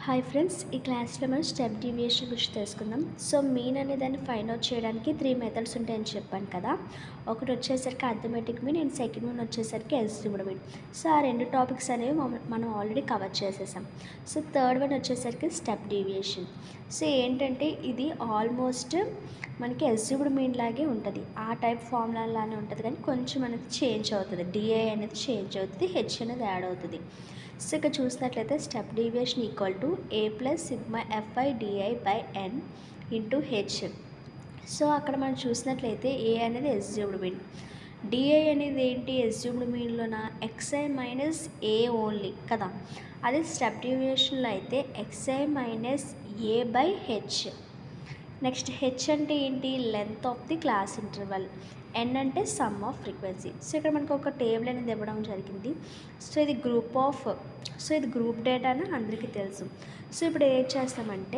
hi friends ఈ క్లాస్లో మనం స్టెప్ డీవియేషన్ గురించి తెలుసుకుందాం సో మీన్ అనే దాన్ని ఫైండ్ అవుట్ చేయడానికి త్రీ మెథడ్స్ ఉంటాయని చెప్పాను కదా ఒకటి వచ్చేసరికి arithmetic mean and second one వచ్చేసరికి ఎస్యూమ్డ్ మీన్ సో ఆ రెండు టాపిక్స్ అనేవి మనం- మనం ఆల్రెడీ కవర్ చేసేసాం సో థర్డ్ వన్ వచ్చేసరికి స్టెప్ డీవియేషన్ సో ఏంటంటే ఇది ఆల్మోస్ట్ మనకి ఎస్యూమ్డ్ మీన్ లాగే ఉంటుంది ఆ టైప్ ఫార్ములా లానే ఉంటుంది కానీ కొంచెం అనేది చేంజ్ అవుతుంది డిఐ అనేది చేంజ్ అవుతుంది హెచ్ అనేది యాడ్ అవుతుంది సో ఇక్కడ చూసినట్లయితే step deviation equal to A plus sigma FI DI by N into H so అక్కడ మనం చూసినట్లయితే ఏ అనేది ఎస్యూమ్డ్ మీన్ డిఐ అనేది ఏంటి ఎస్యూమ్డ్ మీన్లోన ఎక్స్ఐ మైనస్ ఏ ఓన్లీ కదా అదే స్టెప్ డీవియేషన్లో అయితే XI minus A by H next H అంటే ఏంటి length of the class interval N అంటే సమ్ ఆఫ్ ఫ్రీక్వెన్సీ సో ఇక్కడ మనకు ఒక టేబుల్ అనేది ఇవ్వడం జరిగింది సో ఇది గ్రూప్ ఆఫ్ సో ఇది గ్రూప్ డేటా అని అందరికీ తెలుసు సో ఇప్పుడు ఏం చేస్తామంటే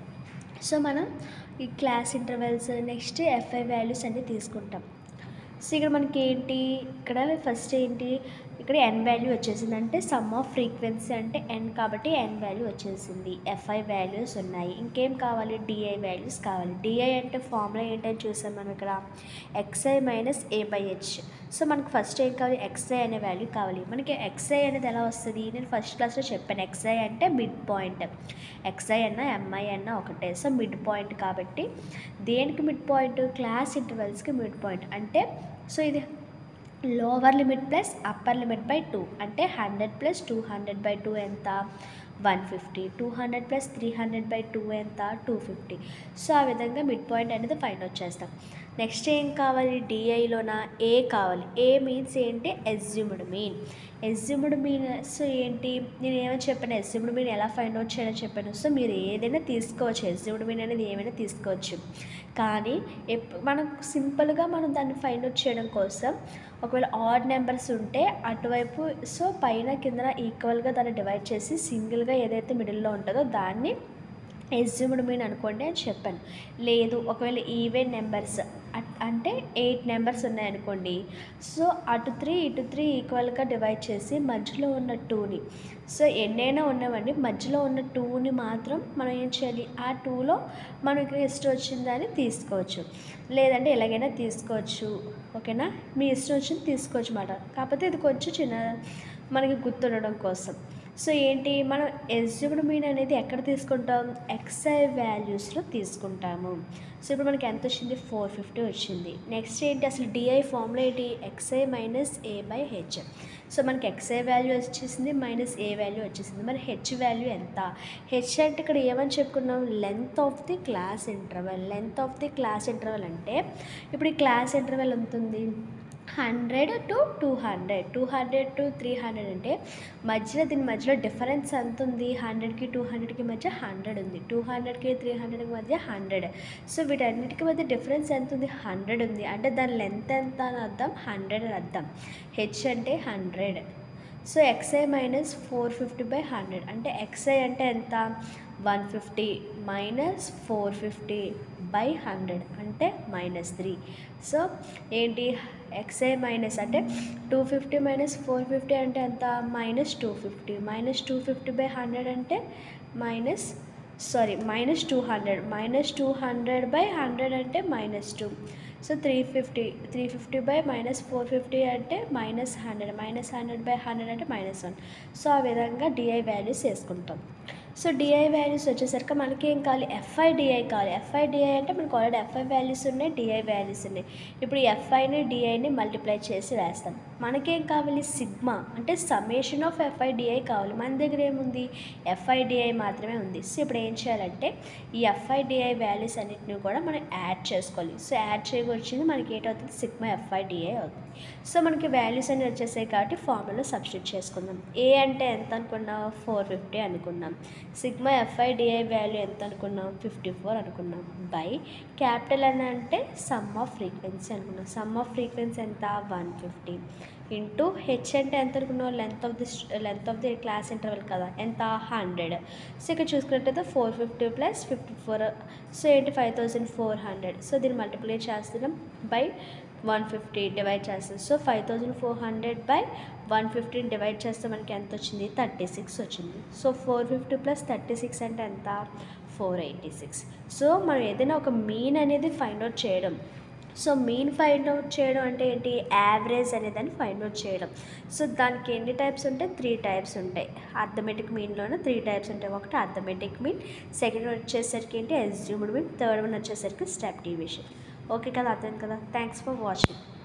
సో మనం ఈ class intervals next FI values అన్నీ తీసుకుంటాం సో ఇక్కడ మనకి ఏంటి ఇక్కడ ఫస్ట్ ఏంటి ఇక్కడ ఎన్ వాల్యూ వచ్చేసింది అంటే సమ్ ఆఫ్ ఫ్రీక్వెన్సీ అంటే ఎన్ కాబట్టి ఎన్ వాల్యూ వచ్చేసింది ఎఫ్ఐ వాల్యూస్ ఉన్నాయి ఇంకేం కావాలి డిఐ వాల్యూస్ కావాలి డిఐ అంటే ఫార్ములా ఏంటని చూసాం మనం ఇక్కడ XI minus A by H so మనకు ఫస్ట్ ఏం కావాలి ఎక్స్ఐ అనే వాల్యూ కావాలి మనకి ఎక్స్ఐ అనేది ఎలా వస్తుంది నేను ఫస్ట్ క్లాస్లో చెప్పాను ఎక్స్ఐ అంటే మిడ్ పాయింట్ ఎక్స్ఐ అన్న ఎంఐ అన్న ఒకటే సో మిడ్ పాయింట్ కాబట్టి దేనికి మిడ్ పాయింట్ క్లాస్ ఇంటర్వెల్స్కి మిడ్ పాయింట్ అంటే సో ఇది lower limit plus upper limit by two అంటే hundred plus two hundred by two ఎంత one fifty two hundred plus three hundred by two ఎంత two fifty so ఆ విధంగా mid point అనేది find out చేస్తాం next ఏం కావాలి డిఐలోన ఏ కావాలి ఏ మీన్స్ ఏంటి assumed mean assumed mean so ఏంటి నేను ఏమని చెప్పాను ఎజ్యూమ్డ్ మీన్ ఎలా ఫైండ్ అవుట్ చేయాలని చెప్పాను సో మీరు ఏదైనా తీసుకోవచ్చు ఎజ్యూమ్డ్ మీన్ అనేది ఏమైనా తీసుకోవచ్చు కానీ ఎప్ మనం సింపుల్గా మనం దాన్ని ఫైండ్ అవుట్ చేయడం కోసం ఒకవేళ ఆడ్ నెంబర్స్ ఉంటే అటువైపు సో పైన కింద ఈక్వల్గా దాన్ని డివైడ్ చేసి సింగిల్గా ఏదైతే మిడిల్లో ఉంటుందో దాన్ని ఎజ్యూమ్డ్ మీన్ అనుకోండి అని చెప్పాను లేదు ఒకవేళ ఈవెన్ నెంబర్స్ అంటే ఎయిట్ నెంబర్స్ ఉన్నాయనుకోండి సో అటు త్రీ ఇటు త్రీ ఈక్వల్గా డివైడ్ చేసి మధ్యలో ఉన్న టూని సో ఎన్నైనా ఉన్నామండి మధ్యలో ఉన్న టూని మాత్రం మనం ఏం చేయాలి ఆ టూలో మనకి ఇష్టం వచ్చిందని తీసుకోవచ్చు లేదంటే ఎలాగైనా తీసుకోవచ్చు ఓకేనా మీ ఇష్టం వచ్చింది తీసుకోవచ్చు అన్నమాట కాకపోతే ఇది కొంచెం చిన్న మనకి గుర్తుండడం కోసం సో ఏంటి మనం ఎస్యూమ్డ్ మీన్ అనేది ఎక్కడ తీసుకుంటాం ఎక్స్ఐ వాల్యూస్లో తీసుకుంటాము సో ఇప్పుడు మనకి ఎంత వచ్చింది ఫోర్ ఫిఫ్టీ వచ్చింది నెక్స్ట్ ఏంటి అసలు డిఐ ఫార్ములా ఏంటి XI minus A by H so మనకి ఎక్స్ఐ వాల్యూ వచ్చేసింది మైనస్ ఏ వాల్యూ వచ్చేసింది మరి హెచ్ వాల్యూ ఎంత హెచ్ అంటే ఇక్కడ ఏమని చెప్పుకున్నాం length of the class interval length of the class interval అంటే ఇప్పుడు ఈ క్లాస్ ఇంటర్వెల్ ఎంత ఉంది hundred to two hundred two hundred to three hundred అంటే మధ్యలో దీని మధ్యలో డిఫరెన్స్ ఎంత ఉంది హండ్రెడ్కి టూ హండ్రెడ్కి మధ్య హండ్రెడ్ ఉంది టూ హండ్రెడ్కి త్రీ హండ్రెడ్కి మధ్య హండ్రెడ్ సో వీటన్నిటికి మధ్య డిఫరెన్స్ ఎంత ఉంది హండ్రెడ్ ఉంది అంటే దాని లెంత్ ఎంత అని అర్థం హండ్రెడ్ అని అర్థం హెచ్ అంటే hundred so XI minus four fifty by hundred అంటే ఎక్స్ఐ అంటే ఎంత one fifty minus four fifty by hundred అంటే మైనస్ త్రీ సో ఏంటి ఎక్స్ఐ మైనస్ అంటే two fifty minus four fifty అంటే ఎంత minus two fifty minus two fifty by hundred అంటే minus sorry minus two hundred minus two hundred by hundred అంటే minus two so three fifty three fifty by minus four fifty అంటే minus hundred minus hundred by hundred అంటే minus one so ఆ విధంగా DI values వేసుకుంటాం so DI values వచ్చేసరికి మనకి ఏం కావాలి ఎఫ్ఐ డిఐ కావాలి ఎఫ్ఐ డిఐ అంటే మనకు ఆల్రెడీ ఎఫ్ఐ వాల్యూస్ ఉన్నాయి డిఐ వాల్యూస్ ఉన్నాయి ఇప్పుడు ఎఫ్ఐని డిఐని మల్టిప్లై చేసి వేస్తాం మనకేం కావాలి సిగ్మా అంటే సమ్మేషన్ ఆఫ్ ఎఫ్ఐ డిఐ కావాలి మన దగ్గర ఏముంది ఎఫ్ఐ డిఐ మాత్రమే ఉంది సో ఇప్పుడు ఏం చేయాలంటే ఈ ఎఫ్ఐ డిఐ వాల్యూస్ అన్నిటిని కూడా మనం యాడ్ చేసుకోవాలి సో యాడ్ చేయకొచ్చింది మనకి ఏంటవుతుంది సిగ్మా ఎఫ్ఐ డిఐ అవుతుంది సో మనకి వాల్యూస్ అన్ని వచ్చేసాయి కాబట్టి ఫార్ములా సబ్స్టిట్యూట్ చేసుకుందాం ఏ అంటే ఎంత అనుకున్నాం ఫోర్ ఫిఫ్టీ అనుకున్నాం సిగ్మా ఎఫ్ఐ డిఐ వాల్యూ ఎంత అనుకున్నాం ఫిఫ్టీ ఫోర్ అనుకున్నాం బై క్యాపిటల్ అని అంటే సమ్ ఆఫ్ ఫ్రీక్వెన్సీ అనుకున్నాం సమ్ ఆఫ్ ఫ్రీక్వెన్సీ ఎంత వన్ ఫిఫ్టీ ఇంటూ హెచ్ అంటే ఎంత అనుకున్నాం length of the length of the class interval కదా ఎంత హండ్రెడ్ సో ఇక్కడ చూసుకున్నట్టయితే four fifty plus fifty four so ఏంటి five thousand four hundred so దీన్ని మల్టిప్లై చేస్తున్నాం బై వన్ ఫిఫ్టీ డివైడ్ చేస్తాం so five thousand four hundred by one ఫిఫ్టీని divide చేస్తే మనకి ఎంత వచ్చింది థర్టీ సిక్స్ వచ్చింది so four fifty plus thirty six అంటే ఎంత ఫోర్ ఎయిటీ సిక్స్ సో మనం ఏదైనా ఒక మీన్ అనేది ఫైండ్ అవుట్ చేయడం సో మీన్ ఫైండ్ అవుట్ చేయడం అంటే ఏంటి యావరేజ్ అనేదాన్ని ఫైండ్ అవుట్ చేయడం సో దానికి ఎన్ని టైప్స్ ఉంటాయి త్రీ టైప్స్ ఉంటాయి అర్థమెటిక్ మీన్లోనే త్రీ టైప్స్ ఉంటాయి ఒకటి అర్థమెటిక్ మీన్ సెకండ్ వచ్చేసరికి ఏంటి ఎస్యూమ్డ్ మీన్ థర్డ్ వన్ వచ్చేసరికి స్టెప్ డివిజన్ ఓకే కదా అర్థం కదా థ్యాంక్స్ ఫర్ వాచింగ్